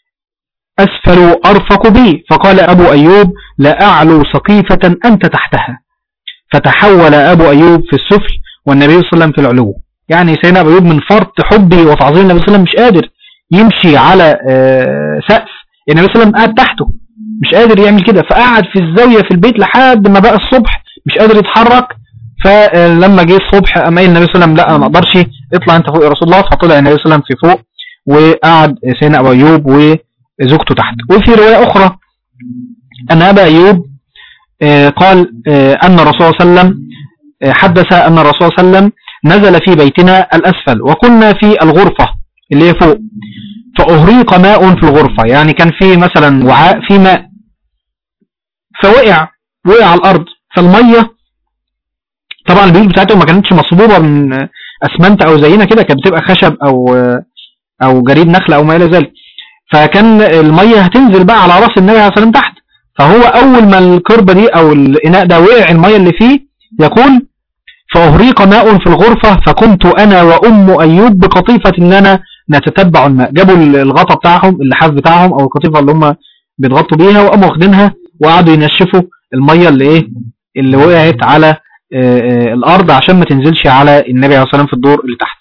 Speaker 4: أسفل أرفق بي فقال أبو أيوب لا أعلو سقيفة أنت تحتها فتحول أبو أيوب في السفل والنبي صلى الله عليه وسلم في العلو يعني سيدنا أبو أيوب من فرط حبه وتعظيم النبي صلى الله عليه وسلم مش قادر يمشي على آه، سقف النبي صلى الله عليه وسلم قاعد تحته مش قادر يعمل كده فقعد في الزاوية في البيت لحد ما بقى الصبح مش قادر يتحرك فلما جه الصبح قام قايل النبي صلى الله عليه وسلم لا انا ما اقدرش اطلع انت فوق يا رسول الله فطلع النبي صلى الله عليه وسلم في فوق وقعد سيدنا ابو ايوب وزوجته تحت وفي روايه اخرى ان ابا ايوب آه، قال آه، ان الرسول صلى الله عليه وسلم آه، حدث ان الرسول صلى الله عليه وسلم نزل في بيتنا الاسفل وكنا في الغرفه اللي هي فوق فاهريق ماء في الغرفه يعني كان في مثلا وعاء في ماء فوقع وقع على الارض فالميه طبعا البيوت بتاعتهم ما كانتش مصبوبه من اسمنت او زينا كده كانت بتبقى خشب او او جريد نخل او ما الى ذلك فكان الميه هتنزل بقى على راس النبي عليه الصلاه والسلام تحت فهو اول ما الكربه دي او الاناء ده وقع الميه اللي فيه يقول فاهريق ماء في الغرفه فكنت انا وام ايوب بقطيفه لنا نتتبع الماء جابوا الغطا بتاعهم اللحاف بتاعهم او القطيفه اللي هم بيتغطوا بيها وقاموا واخدينها وقعدوا ينشفوا الميه اللي ايه اللي وقعت على آه، آه، الارض عشان ما تنزلش على النبي عليه الصلاه والسلام في الدور اللي تحت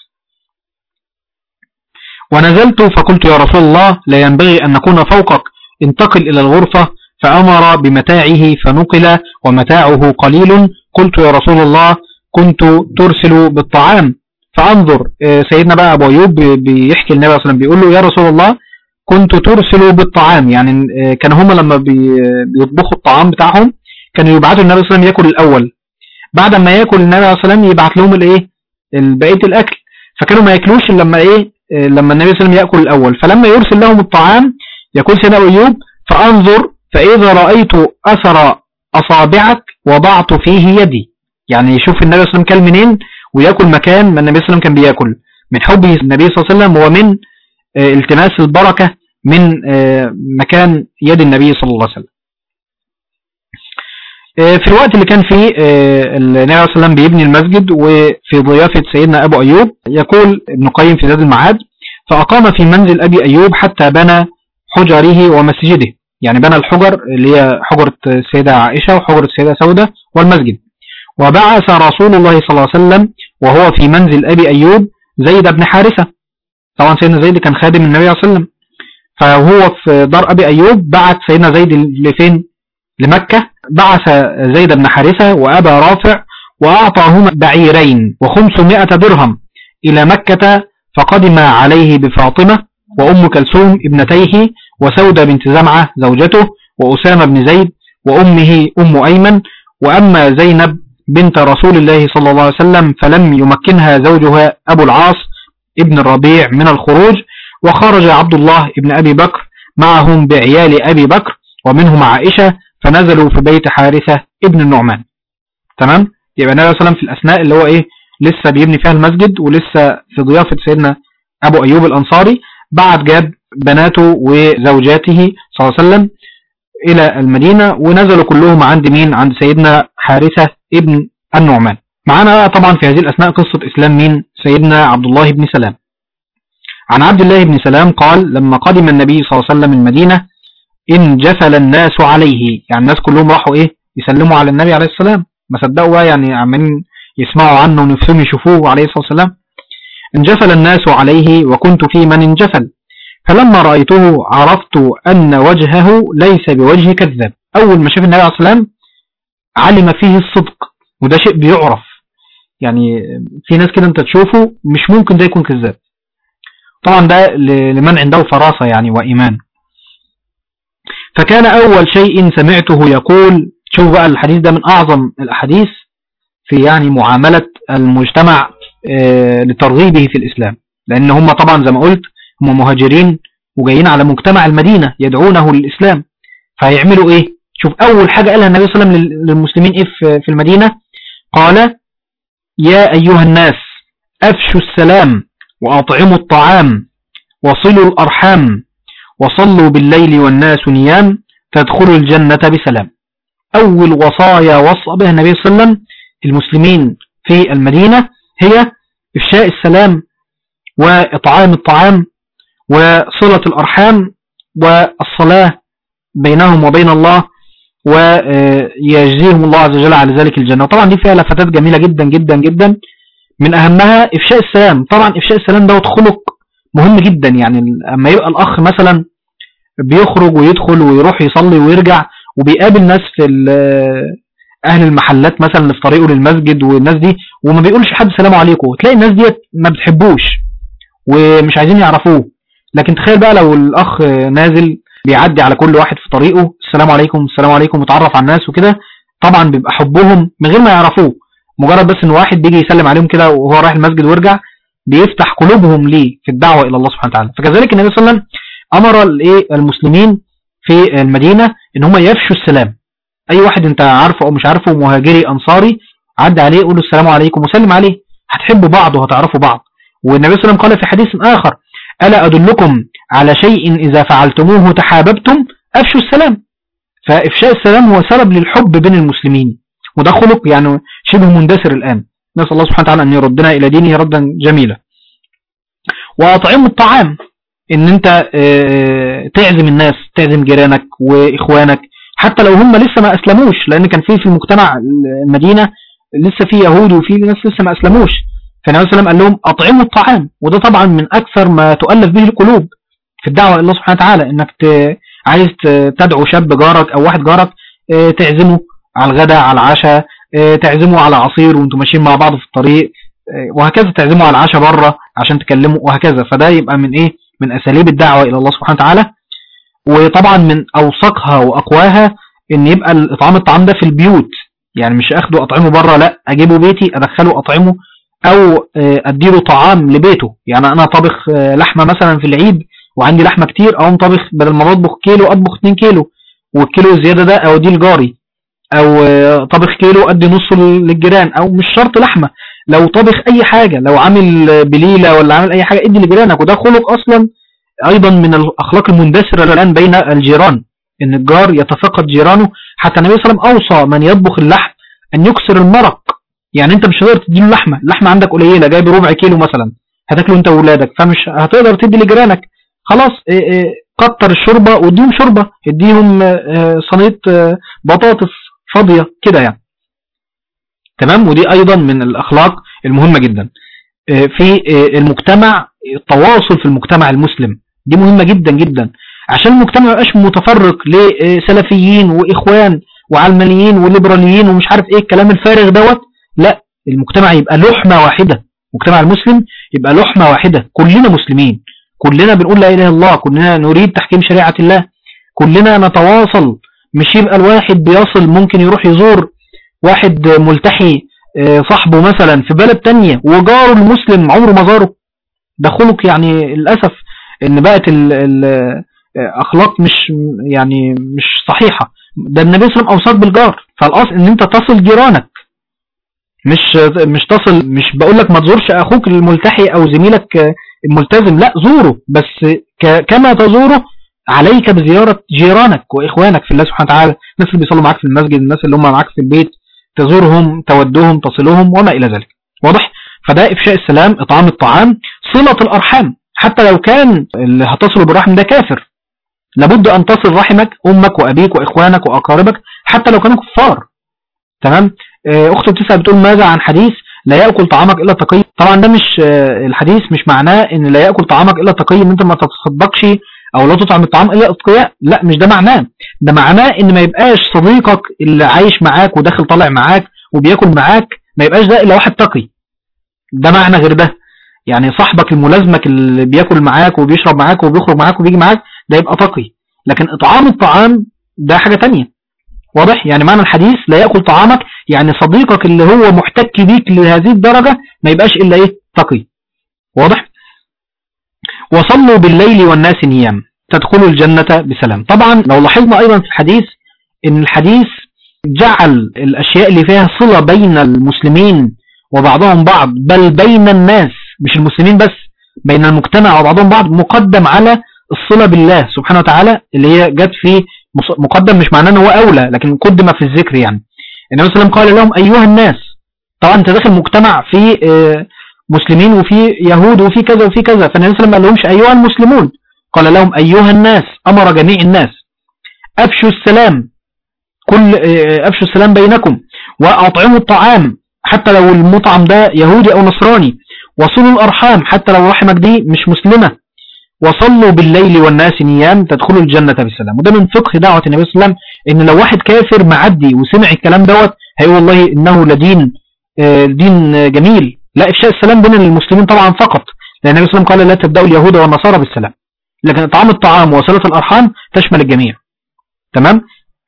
Speaker 4: ونزلت فقلت يا رسول الله لا ينبغي ان نكون فوقك انتقل الى الغرفه فامر بمتاعه فنقل ومتاعه قليل قلت يا رسول الله كنت ترسل بالطعام فانظر آه، سيدنا بقى ابو ايوب بي- بيحكي النبي صلى الله عليه وسلم بيقول له يا رسول الله كنت ترسل بالطعام يعني آه، كانوا هم لما بي- بيطبخوا الطعام بتاعهم كانوا يبعتوا النبي صلى الله عليه وسلم ياكل الاول بعد ما ياكل النبي عليه الصلاه والسلام يبعت لهم الايه ال- بقيه الاكل فكانوا ما ياكلوش إلا لما ايه آه، لما النبي صلى الله عليه وسلم ياكل الاول فلما يرسل لهم الطعام يقول سيدنا ابو ايوب فانظر فاذا رايت اثر اصابعك وضعت فيه يدي يعني يشوف النبي صلى الله عليه وسلم كل منين وياكل مكان ما النبي صلى الله عليه وسلم كان بياكل من حبه النبي صلى الله عليه وسلم ومن آه، التماس البركه من آه، مكان يد النبي صلى الله عليه وسلم آه، في الوقت اللي كان فيه آه، النبي عليه الصلاة والسلام بيبني المسجد وفي ضيافة سيدنا أبو أيوب يقول ابن قيم في زاد المعاد فأقام في منزل أبي أيوب حتى بنى حجره ومسجده يعني بنى الحجر اللي هي حجرة السيدة عائشة وحجرة السيدة سودة والمسجد وبعث رسول الله صلى الله عليه وسلم وهو في منزل أبي أيوب زيد بن حارثة طبعا سيدنا زيد كان خادم النبي صلى الله عليه وسلم فهو في دار أبي أيوب بعت سيدنا زيد لفين لمكة بعث زيد بن حارثة وأبا رافع وأعطاهما بعيرين وخمسمائة درهم إلى مكة فقدم عليه بفاطمة وأم كلثوم ابنتيه وسودة بنت زمعة زوجته وأسامة بن زيد وأمه أم أيمن وأما زينب بنت رسول الله صلى الله عليه وسلم فلم يمكنها زوجها أبو العاص ابن الربيع من الخروج وخرج عبد الله ابن أبي بكر معهم بعيال أبي بكر ومنهم عائشة فنزلوا في بيت حارثة ابن النعمان تمام يبقى النبي صلى الله عليه وسلم في الأثناء اللي هو إيه لسه بيبني فيها المسجد ولسه في ضيافة سيدنا أبو أيوب الأنصاري بعد جاب بناته وزوجاته صلى الله عليه وسلم إلى المدينة ونزلوا كلهم عند مين عند سيدنا حارثة ابن النعمان معنا طبعا في هذه الأثناء قصة إسلام مين سيدنا عبد الله بن سلام عن عبد الله بن سلام قال لما قدم النبي صلى الله عليه وسلم المدينة انجفل الناس عليه يعني الناس كلهم راحوا ايه يسلموا على النبي عليه السلام ما صدقوا بقى يعني عمالين يسمعوا عنه ونفسهم يشوفوه عليه الصلاة والسلام انجفل الناس عليه وكنت في من انجفل فلما رأيته عرفت أن وجهه ليس بوجه كذاب أول ما شاف النبي عليه الصلاة والسلام علم فيه الصدق وده شيء بيعرف يعني في ناس كده انت تشوفه مش ممكن ده يكون كذاب طبعا ده لمن عنده فراسة يعني وإيمان فكان أول شيء سمعته يقول شوف بقى الحديث ده من أعظم الأحاديث في يعني معاملة المجتمع لترغيبه في الإسلام لأن هم طبعا زي ما قلت هم مهاجرين وجايين على مجتمع المدينة يدعونه للإسلام فهيعملوا إيه شوف أول حاجة قالها النبي صلى الله عليه وسلم للمسلمين إيه في المدينة قال يا أيها الناس أفشوا السلام وأطعموا الطعام وصلوا الأرحام وصلوا بالليل والناس نيام تدخلوا الجنة بسلام أول وصايا وصى بها النبي صلى الله عليه وسلم المسلمين في المدينة هي إفشاء السلام وإطعام الطعام وصلة الأرحام والصلاة بينهم وبين الله ويجزيهم الله عز وجل على ذلك الجنة وطبعا دي فيها لفتات جميلة جدا جدا جدا من أهمها إفشاء السلام طبعا إفشاء السلام دوت خلق مهم جدا يعني لما يبقى الأخ مثلا بيخرج ويدخل ويروح يصلي ويرجع وبيقابل ناس في أهل المحلات مثلا اللي في طريقه للمسجد والناس دي وما بيقولش حد السلام عليكم تلاقي الناس ديت ما بتحبوش ومش عايزين يعرفوه لكن تخيل بقى لو الأخ نازل بيعدي على كل واحد في طريقه السلام عليكم السلام عليكم وتعرف على الناس وكده طبعا بيبقى حبهم من غير ما يعرفوه مجرد بس ان واحد بيجي يسلم عليهم كده وهو رايح المسجد ويرجع بيفتح قلوبهم ليه في الدعوة الى الله سبحانه وتعالى فكذلك النبي صلى الله عليه وسلم امر المسلمين في المدينة ان هم يفشوا السلام اي واحد انت عارفه او مش عارفه مهاجري انصاري عدى عليه قول له السلام عليكم وسلم عليه هتحبوا بعض وهتعرفوا بعض والنبي صلى الله عليه وسلم قال في حديث اخر ألا أدلكم على شيء إذا فعلتموه تحاببتم أفشوا السلام فإفشاء السلام هو سبب للحب بين المسلمين وده خلق يعني شبه مندثر الآن نسأل الله سبحانه وتعالى أن يردنا إلى دينه ردا جميلا وأطعموا الطعام إن أنت تعزم الناس تعزم جيرانك وإخوانك حتى لو هم لسه ما أسلموش لأن كان في في المجتمع المدينة لسه في يهود وفي ناس لسه ما أسلموش فالنبي صلى الله عليه وسلم قال لهم أطعموا الطعام وده طبعا من أكثر ما تؤلف به القلوب في الدعوة إلى الله سبحانه وتعالى إنك ت... عايز تدعو شاب جارك أو واحد جارك تعزمه على الغداء على العشاء تعزمه على عصير وانتم ماشيين مع بعض في الطريق وهكذا تعزمه على العشاء بره عشان تكلمه وهكذا فده يبقى من إيه من أساليب الدعوة إلى الله سبحانه وتعالى وطبعا من أوثقها وأقواها إن يبقى إطعام الطعام ده في البيوت يعني مش أخده أطعمه بره لا أجيبه بيتي أدخله أطعمه او اديله طعام لبيته يعني انا طبخ لحمة مثلا في العيد وعندي لحمة كتير اقوم طبخ بدل ما بطبخ كيلو اطبخ 2 كيلو والكيلو الزيادة ده اوديه لجاري او طبخ كيلو ادي نصه للجيران او مش شرط لحمة لو طبخ اي حاجة لو عامل بليلة ولا عامل اي حاجة ادي لجيرانك وده خلق اصلا ايضا من الاخلاق المندثرة الان بين الجيران ان الجار يتفقد جيرانه حتى النبي صلى الله عليه وسلم اوصى من يطبخ اللحم ان يكسر المرق يعني انت مش هتقدر تديله لحمه اللحمه عندك قليله جايب ربع كيلو مثلا هتاكله انت واولادك فمش هتقدر تدي لجيرانك خلاص ايه ايه كتر الشوربه واديهم شوربه اديهم اه صينيه اه بطاطس فاضيه كده يعني تمام ودي ايضا من الاخلاق المهمه جدا اه في المجتمع التواصل في المجتمع المسلم دي مهمه جدا جدا عشان المجتمع ما يبقاش متفرق لسلفيين واخوان وعلمانيين وليبراليين ومش عارف ايه الكلام الفارغ دوت لا المجتمع يبقى لحمة واحدة المجتمع المسلم يبقى لحمة واحدة كلنا مسلمين كلنا بنقول لا إله إلا الله كلنا نريد تحكيم شريعة الله كلنا نتواصل مش يبقى الواحد بيصل ممكن يروح يزور واحد ملتحي صاحبه مثلا في بلد تانية وجاره المسلم عمره ما زاره ده خلق يعني للأسف ان بقت الأخلاق مش يعني مش صحيحة ده النبي صلى الله عليه وسلم أوصاك بالجار فالأصل ان انت تصل جيرانك مش مش تصل مش بقول لك ما تزورش اخوك الملتحي او زميلك آه، الملتزم لا زوره بس ك- كما تزوره عليك بزيارة جيرانك واخوانك في الله سبحانه وتعالى الناس اللي بيصلوا معاك في المسجد الناس اللي هم معاك في البيت تزورهم تودهم تصلهم وما الى ذلك واضح فده افشاء السلام اطعام الطعام صلة الارحام حتى لو كان اللي هتصل بالرحم ده كافر لابد ان تصل رحمك امك وابيك واخوانك واقاربك حتى لو كانوا كفار تمام آه، اخت بتسال بتقول ماذا عن حديث لا ياكل طعامك الا التقي طبعا ده مش آه، الحديث مش معناه ان لا ياكل طعامك الا التقي ان انت ما تتصدقش او لا تطعم الطعام الا الاتقياء لا مش ده معناه ده معناه ان ما يبقاش صديقك اللي عايش معاك وداخل طالع معاك وبياكل معاك ما يبقاش ده الا واحد تقي ده معنى غير ده يعني صاحبك الملازمك اللي بياكل معاك وبيشرب معاك وبيخرج معاك وبيجي معاك ده يبقى تقي لكن اطعام الطعام ده حاجة تانية واضح يعني معنى الحديث لا يأكل طعامك يعني صديقك اللي هو محتك بيك لهذه الدرجة ما يبقاش إلا إيه تقي واضح وصلوا بالليل والناس نيام تدخلوا الجنة بسلام طبعا لو لاحظنا أيضا في الحديث إن الحديث جعل الأشياء اللي فيها صلة بين المسلمين وبعضهم بعض بل بين الناس مش المسلمين بس بين المجتمع وبعضهم بعض مقدم على الصلة بالله سبحانه وتعالى اللي هي جت في مص- مقدم مش معناه ان هو اولى لكن قدم في الذكر يعني النبي صلى الله عليه وسلم قال لهم ايها الناس طبعا انت داخل مجتمع في آه، مسلمين وفي يهود وفي كذا وفي كذا فالنبي صلى الله عليه وسلم ما قال لهمش ايها المسلمون قال لهم ايها الناس امر جميع الناس افشوا السلام كل آه، افشوا السلام بينكم واطعموا الطعام حتى لو المطعم ده يهودي او نصراني وصلوا الارحام حتى لو رحمك دي مش مسلمه وصلوا بالليل والناس نيام تدخلوا الجنة بسلام وده من فقه دعوة النبي صلى الله عليه وسلم ان لو واحد كافر معدي وسمع الكلام دوت هيقول والله انه لدين آه، دين آه، جميل لا افشاء السلام بين المسلمين طبعا فقط لان النبي صلى الله عليه وسلم قال لا تبدأوا اليهود والنصارى بالسلام لكن اطعام الطعام وصلة الارحام تشمل الجميع تمام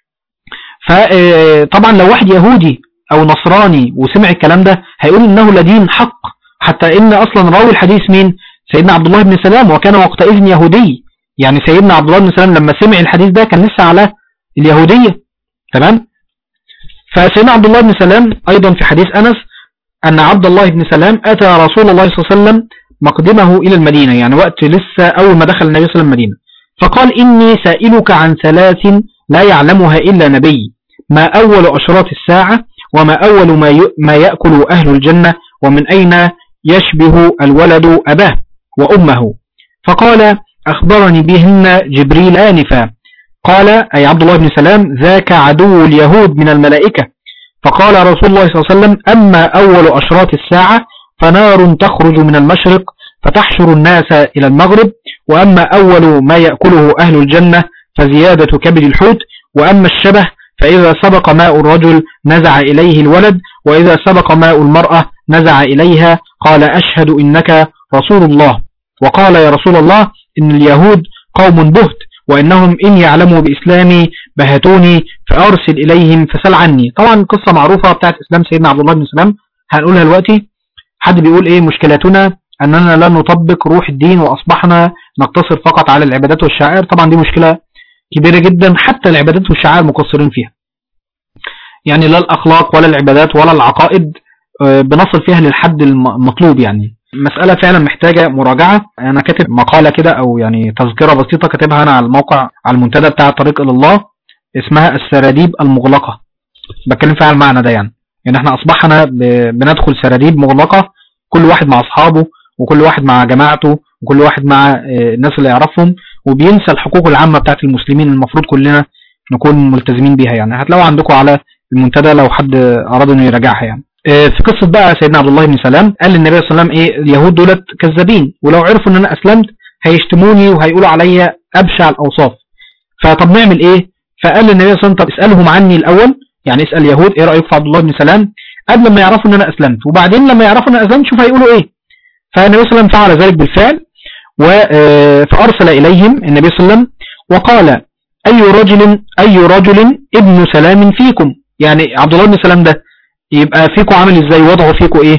Speaker 4: فطبعا لو واحد يهودي او نصراني وسمع الكلام ده هيقول انه لدين حق حتى ان اصلا راوي الحديث مين سيدنا عبد الله بن سلام وكان وقتئذ يهودي يعني سيدنا عبد الله بن سلام لما سمع الحديث ده كان لسه على اليهودية تمام فسيدنا عبد الله بن سلام ايضا في حديث انس ان عبد الله بن سلام اتى رسول الله صلى الله عليه وسلم مقدمه الى المدينة يعني وقت لسه اول ما دخل النبي صلى الله عليه وسلم المدينة فقال اني سائلك عن ثلاث لا يعلمها الا نبي ما اول اشراط الساعة وما اول ما ي- ما يأكل اهل الجنة ومن اين يشبه الولد أباه وأمه فقال أخبرني بهن جبريل آنفا قال أي عبد الله بن سلام ذاك عدو اليهود من الملائكة فقال رسول الله صلى الله عليه وسلم أما أول أشراط الساعة فنار تخرج من المشرق فتحشر الناس إلى المغرب وأما أول ما يأكله أهل الجنة فزيادة كبد الحوت وأما الشبه فإذا سبق ماء الرجل نزع إليه الولد وإذا سبق ماء المرأة نزع إليها قال أشهد إنك رسول الله وقال يا رسول الله إن اليهود قوم بهت وإنهم إن يعلموا بإسلامي بهتوني فأرسل إليهم فسل عني طبعا قصة معروفة بتاعت إسلام سيدنا عبد الله بن سلام هنقولها دلوقتي حد بيقول إيه مشكلتنا أننا لا نطبق روح الدين وأصبحنا نقتصر فقط على العبادات والشعائر طبعا دي مشكلة كبيرة جدا حتى العبادات والشعائر مقصرين فيها يعني لا الأخلاق ولا العبادات ولا العقائد آه، بنصل فيها للحد الم- المطلوب يعني مسألة فعلا محتاجة مراجعة أنا كاتب مقالة كده أو يعني تذكرة بسيطة كاتبها أنا على الموقع على المنتدى بتاع طريق إلى الله اسمها السراديب المغلقة بتكلم فيها على المعنى ده يعني يعني احنا أصبحنا ب- بندخل سراديب مغلقة كل واحد مع أصحابه وكل واحد مع جماعته وكل واحد مع آه، الناس اللي يعرفهم وبينسى الحقوق العامة بتاعت المسلمين المفروض كلنا نكون ملتزمين بيها يعني هتلاقوا عندكم على المنتدى لو حد أراد إنه يراجعها يعني آه، في قصة بقى سيدنا عبد الله بن سلام قال للنبي صلى الله عليه وسلم ايه اليهود دولت كذابين ولو عرفوا ان انا اسلمت هيشتموني وهيقولوا عليا ابشع الاوصاف فطب نعمل ايه فقال للنبي صلى الله عليه وسلم طب اسالهم عني الاول يعني اسال يهود ايه رايك في عبد الله بن سلام قبل ما يعرفوا ان انا اسلمت وبعدين لما يعرفوا ان انا اسلمت شوف هيقولوا ايه فالنبي صلى الله عليه وسلم فعل ذلك بالفعل و آه، فارسل اليهم النبي صلى الله عليه وسلم وقال اي رجل اي رجل ابن سلام فيكم يعني عبد الله بن سلام ده يبقى فيكم عامل ازاي وضعه فيكم ايه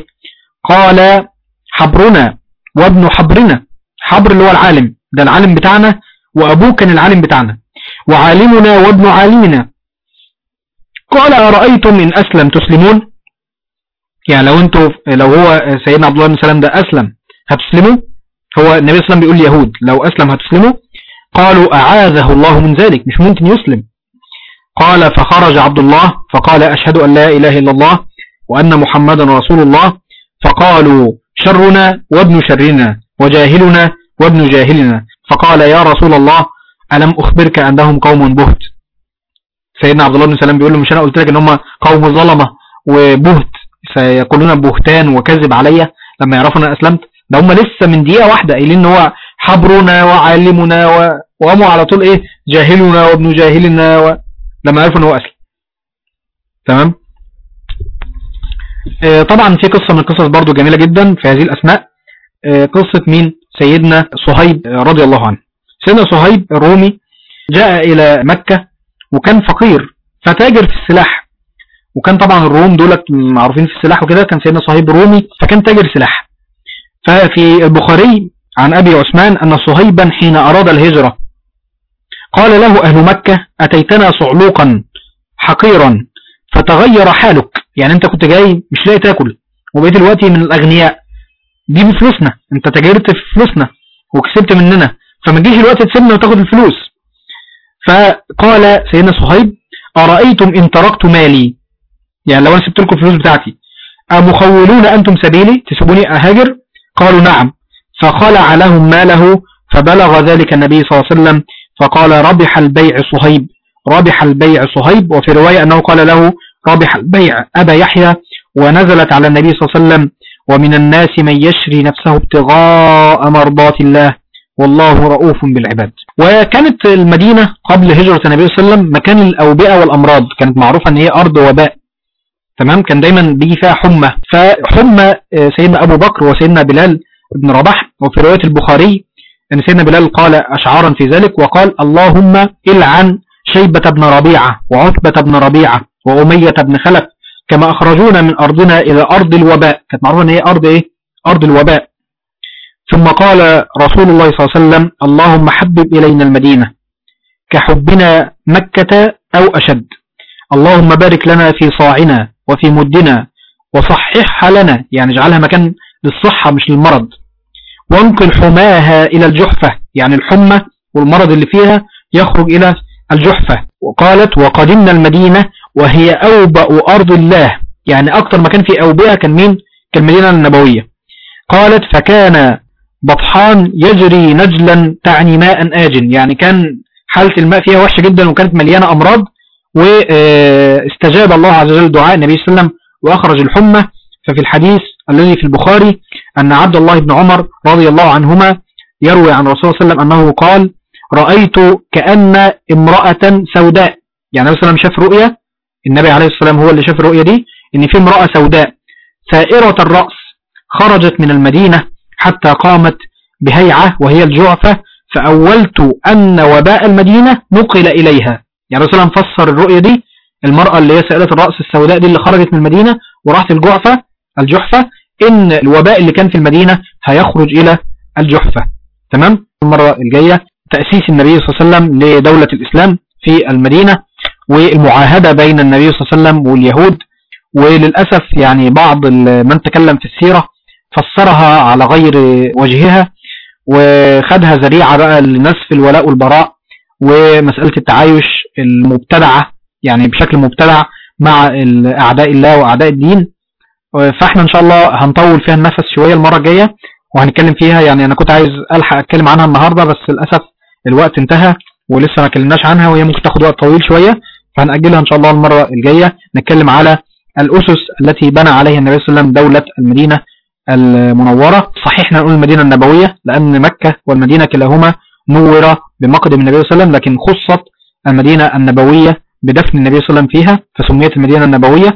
Speaker 4: قال حبرنا وابن حبرنا حبر اللي هو العالم ده العالم بتاعنا وابوه كان العالم بتاعنا وعالمنا وابن عالمنا قال أرأيتم إن أسلم تسلمون يعني لو انتوا لو هو سيدنا عبد الله بن سلام ده اسلم هتسلموا هو النبي صلى الله عليه وسلم بيقول اليهود لو اسلم هتسلموا قالوا اعاذه الله من ذلك مش ممكن يسلم قال فخرج عبد الله فقال اشهد ان لا اله الا الله وان محمدا رسول الله فقالوا شرنا وابن شرنا وجاهلنا وابن جاهلنا فقال يا رسول الله ألم أخبرك أنهم قوم بهت سيدنا عبد الله بن سلام بيقول له مش أنا قلت لك إن هم قوم ظلمة وبهت سيقولون بهتان وكذب عليا لما يعرفوا أن أنا أسلمت ده هم لسه من دقيقة واحدة قايلين إن هو حبرنا وعالمنا و... وقاموا على طول إيه جاهلنا وابن جاهلنا و... لما عرفوا إن هو أسلم تمام آه، طبعا في قصة من القصص برضو جميلة جدا في هذه الأسماء آه، قصة مين سيدنا صهيب آه، رضي الله عنه سيدنا صهيب الرومي جاء إلى مكة وكان فقير فتاجر في السلاح وكان طبعا الروم دولت معروفين في السلاح وكده كان سيدنا صهيب رومي فكان تاجر سلاح ففي البخاري عن أبي عثمان أن صهيبا حين أراد الهجرة قال له أهل مكة أتيتنا صعلوقا حقيرا فتغير حالك يعني انت كنت جاي مش لاقي تاكل وبقيت دلوقتي من الأغنياء دي بفلوسنا انت تاجرت في فلوسنا وكسبت مننا فما تجيش الوقت تسيبنا وتاخد الفلوس فقال سيدنا صهيب أرأيتم إن تركت مالي يعني لو أنا سبت لكم الفلوس بتاعتي أمخولون أنتم سبيلي تسيبوني أهاجر قالوا نعم فخلع لهم ماله فبلغ ذلك النبي صلى الله عليه وسلم فقال ربح البيع صهيب ربح البيع صهيب وفي رواية أنه قال له ربح البيع أبا يحيى ونزلت على النبي صلى الله عليه وسلم ومن الناس من يشري نفسه ابتغاء مرضات الله والله رؤوف بالعباد وكانت المدينة قبل هجرة النبي صلى الله عليه وسلم مكان الأوبئة والأمراض كانت معروفة أن هي أرض وباء تمام كان دايما بيجي فيها حمى فحمى آه، سيدنا أبو بكر وسيدنا بلال بن رباح وفي رواية البخاري أن سيدنا بلال قال أشعارا في ذلك وقال اللهم إلعن شيبة بن ربيعة وعتبة بن ربيعة وأمية بن خلف كما أخرجونا من أرضنا إلى أرض الوباء كانت معروفة أن هي أرض إيه؟ أرض الوباء ثم قال رسول الله صلى الله عليه وسلم اللهم حبب إلينا المدينة كحبنا مكة أو أشد اللهم بارك لنا في صاعنا وفي مدنا وصححها لنا يعني اجعلها مكان للصحة مش للمرض وانقل حماها إلى الجحفة يعني الحمى والمرض اللي فيها يخرج إلى الجحفة وقالت وقدمنا المدينة وهي أوبأ أرض الله يعني أكتر مكان في أوبئة كان مين كالمدينة النبوية قالت فكان بطحان يجري نجلا تعني ماء آجن يعني كان حالة الماء فيها وحشة جدا وكانت مليانة أمراض واستجاب الله عز وجل دعاء النبي صلى الله عليه وسلم وأخرج الحمى ففي الحديث الذي في البخاري أن عبد الله بن عمر رضي الله عنهما يروي عن رسول الله صلى الله عليه وسلم أنه قال رأيت كأن امرأة سوداء يعني النبي صلى الله عليه وسلم شاف رؤية النبي عليه الصلاة والسلام هو اللي شاف الرؤية دي ان في امرأة سوداء ثائرة الرأس خرجت من المدينة حتى قامت بهيعة وهي الجعفة فأولت أن وباء المدينة نقل إليها يعني رسول الله فسر الرؤية دي المرأة اللي هي سائلة الرأس السوداء دي اللي خرجت من المدينة وراحت الجعفة الجحفة إن الوباء اللي كان في المدينة هيخرج إلى الجحفة تمام المرة الجاية تأسيس النبي صلى الله عليه وسلم لدولة الإسلام في المدينة والمعاهدة بين النبي صلى الله عليه وسلم واليهود وللأسف يعني بعض من تكلم في السيرة فسرها على غير وجهها وخدها ذريعة بقى لنسف الولاء والبراء ومسألة التعايش المبتدعة يعني بشكل مبتدع مع أعداء الله وأعداء الدين فاحنا ان شاء الله هنطول فيها النفس شوية المرة الجاية وهنتكلم فيها يعني انا كنت عايز الحق اتكلم عنها النهاردة بس للأسف الوقت انتهى ولسه ما اتكلمناش عنها وهي ممكن تاخد وقت طويل شوية فهنأجلها ان شاء الله المرة الجاية نتكلم على الأسس التي بنى عليها النبي صلى الله عليه وسلم دولة المدينة المنورة صحيح نقول المدينة النبوية لأن مكة والمدينة كلاهما نور بمقدم النبي صلى الله عليه وسلم لكن خصت المدينة النبوية بدفن النبي صلى الله عليه وسلم فيها فسميت المدينة النبوية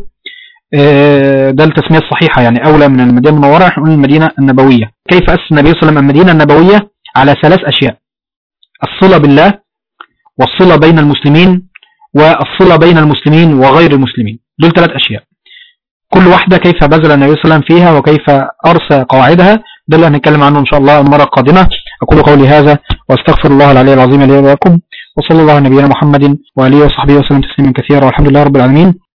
Speaker 4: ده التسمية الصحيحة يعني أولى من المدينة المنورة نحن نقول المدينة النبوية كيف أسس النبي صلى الله عليه وسلم المدينة النبوية على ثلاث أشياء الصلة بالله والصلة بين المسلمين والصلة بين المسلمين وغير المسلمين دول ثلاث أشياء كل واحدة كيف بذل النبي صلى الله عليه وسلم فيها وكيف أرسى قواعدها ده اللي هنتكلم عنه إن شاء الله المرة القادمة أقول قولي هذا وأستغفر الله العلي العظيم لي ولكم وصلى الله على نبينا محمد وآله وصحبه وسلم تسليما كثيرا والحمد لله رب العالمين